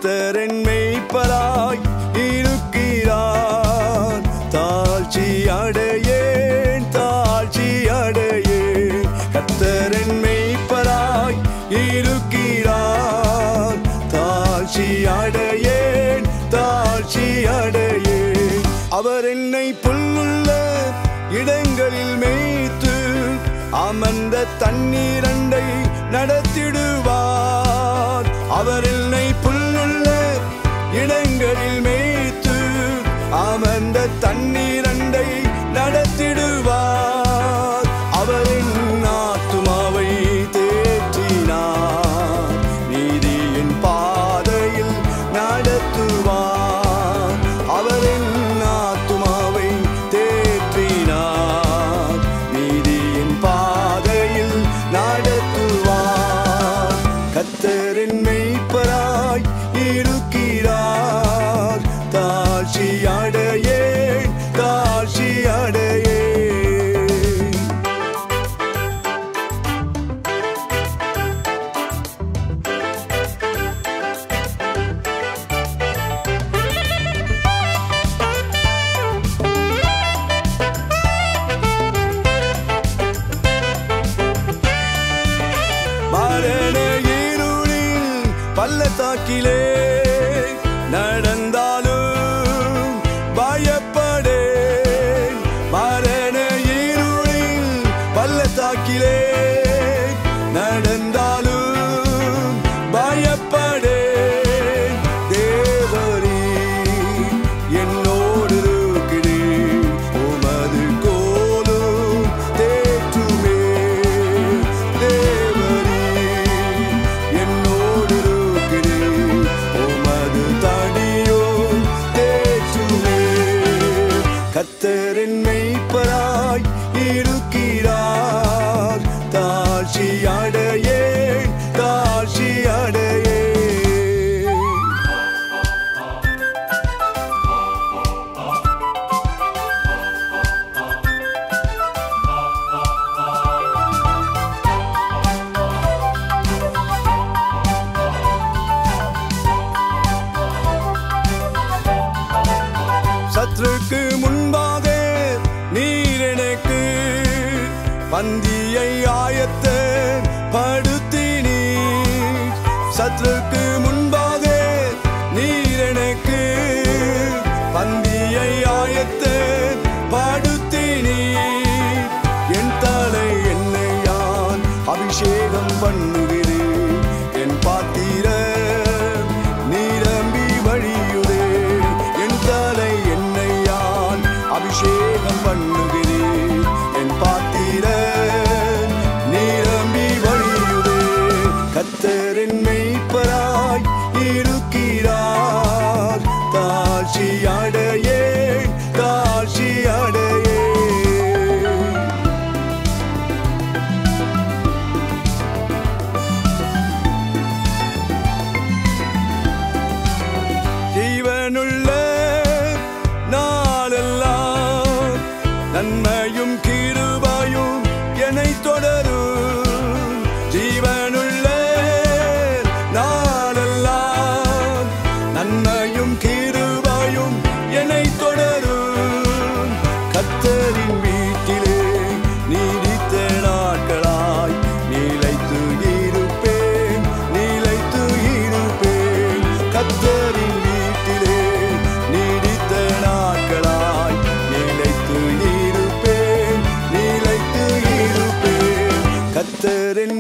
கத்தரன் மெய்ப்பராய் இருக்கிறார் தாழ்ச்சி அடையேன் தாழ்ச்சி அடையேன் கத்தரன் மெய்ப்பராய் இருக்கிறார் தாழ்ச்சி அடையேன் தாழ்ச்சி அடையேன் அவர் என்னை புல்லுள்ள இடங்களில் மேய்த்து அமர்ந்த தண்ணீரண்டை நடத்திடுவார் அவர் என்னை புல்லுள்ள இடங்களில் மேய்த்து அமர்ந்த தண்ணீரண்டை நடத்திடுவார் அவரின் ஆத்துமாவை தேற்றினார் நீதியின் பாதையில் நடத்துவார் அவரின் ஆத்துமாவை தேற்றினார் நீதியின் பாதையில் நடத்துவார் கத்தரின் மெய்ப்பராய் இருக்கிறார் தாழ்ச்சி அடையேன் தாழ்ச்சி அடையேன் மரண இருளில் பள்ளத்தாக்கிலே நடந்தாலும் பயப்படேன் மரண இருளில் பள்ளத்தாக்கிலே நடந்தாலும் பயப்படேன் தேவரீ என்னோடு இருக்கிறேன் உமது கோலும் தேற்றுமே தேவரீ என்னோடு இருக்கிறேன் உமது தடியும் தேற்றுமே கத்தரின் மெய்ப்பராய் இருக்கிறார் தாழ்ச்சி அடையேன் தாழ்ச்சி அடையேன் சத்ருக்கு முன்பாக நீர் எனக்கு பந்தியை ஆயத்த படுத்தினீர் சத்ருக்கு முன்பாக நீர் எனக்கு பந்தியை ஆயத்த படுத்தினீர் என் தலை என்னை யான் அபிஷேகம் பண்ணுகிறேன் என் பாத்திரம் நிரம்பி வழியுதே என் தலை என்னை யான் அபிஷேகம் பண்ணுகிறேன் என் பாத்திரம் நிரம்பி வழியுதே கத்தரின் மெய்ப்பராய் இருக்கிறார் தாழ்ச்சி அடையேன் தாழ்ச்சி அடையேன் ஜீவனுள்ள நாளெல்லாம் நன்மையும் கிருபையும் என்னை தொடரும் ஜீவனுள்ள நாளெல்லாம் நன்மையும் கிருபையும் என்னை தொடரும் கத்தரின் வீட்டிலே நீடித்த நாட்களாய் நிலைத்து இருப்பேன் நிலைத்து இருப்பேன் கத்தரின் வீட்டிலே நீடித்த நாட்களாய் நிலைத்து இருப்பேன் நிலைத்து இருப்பேன் கத்தரின்